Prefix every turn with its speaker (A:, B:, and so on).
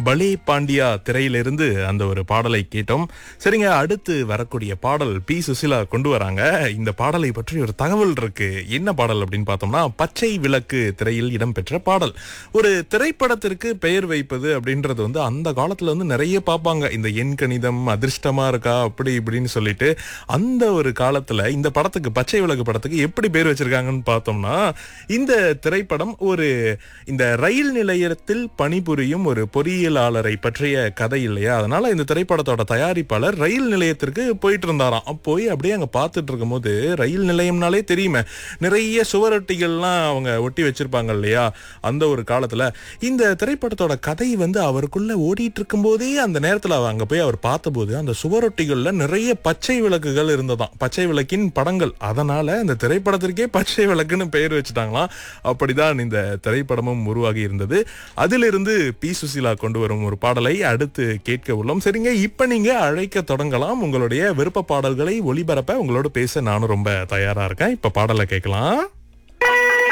A: பலே பாண்டியா திரையிலிருந்து அந்த ஒரு பாடலை கேட்டோம் சரிங்க அடுத்து வரக்கூடிய பாடல் பி சுசிலா கொண்டு வராங்க இந்த பாடலை பற்றி ஒரு தகவல் இருக்கு என்ன பாடல் அப்படின்னு பார்த்தோம்னா பச்சை விளக்கு திரையில் இடம்பெற்ற பாடல் ஒரு திரைப்படத்திற்கு பெயர் வைப்பது அப்படின்றது வந்து அந்த காலத்துல வந்து நிறைய பார்ப்பாங்க இந்த எண் கணிதம் அதிர்ஷ்டமா இருக்கா அப்படி இப்படின்னு சொல்லிட்டு அந்த ஒரு காலத்துல இந்த படத்துக்கு பச்சை விளக்கு படத்துக்கு எப்படி பேர் வச்சிருக்காங்கன்னு பார்த்தோம்னா இந்த திரைப்படம் ஒரு இந்த ரயில் நிலையத்தில் பணிபுரியும் ஒரு பொறியியலாளரை பற்றிய கதை இல்லையா அதனால இந்த திரைப்படத்தோட தயாரிப்பாளர் ரயில் நிலையத்திற்கு போயிட்டு இருந்தாராம் அப்ப போய் அப்படியே அங்க பார்த்துட்டு இருக்கும்போது ரயில் நிலையம்னாலே தெரியுமே நிறைய சுவரொட்டிகள்லாம் அவங்க ஒட்டி வச்சிருப்பாங்க இல்லையா அந்த ஒரு காலத்துல இந்த திரைப்படத்தோட கதை வந்து அவருக்குள்ள ஓடிட்டு இருக்கும்போதே அந்த நேரத்துல அவ அங்க போய் அவர் பார்த்தபோது அந்த சுவரொட்டிகள்ல நிறைய பச்சை விளக்குகள் இருந்ததாம் பச்சை விளக்கின் படங்கள் அதனால இந்த திரைப்படத்திற்கே பச்சை விளக்குன்னு பெயர் வச்சுட்டாங்களாம் அப்படிதான் இந்த திரைப்படமும் உருவாகி இருந்தது அதிலிருந்து பி சுசீலா கொண்டு வரும் ஒரு பாடலை அடுத்து கேட்க உள்ளோம் சரிங்க இப்ப நீங்க அழைக்க தொடங்கலாம் உங்களுடைய விருப்ப பாடல்களை ஒளிபரப்ப உங்களோட பேச நானும் ரொம்ப தயாரா இருக்கேன் இப்ப பாடலை கேட்கலாம்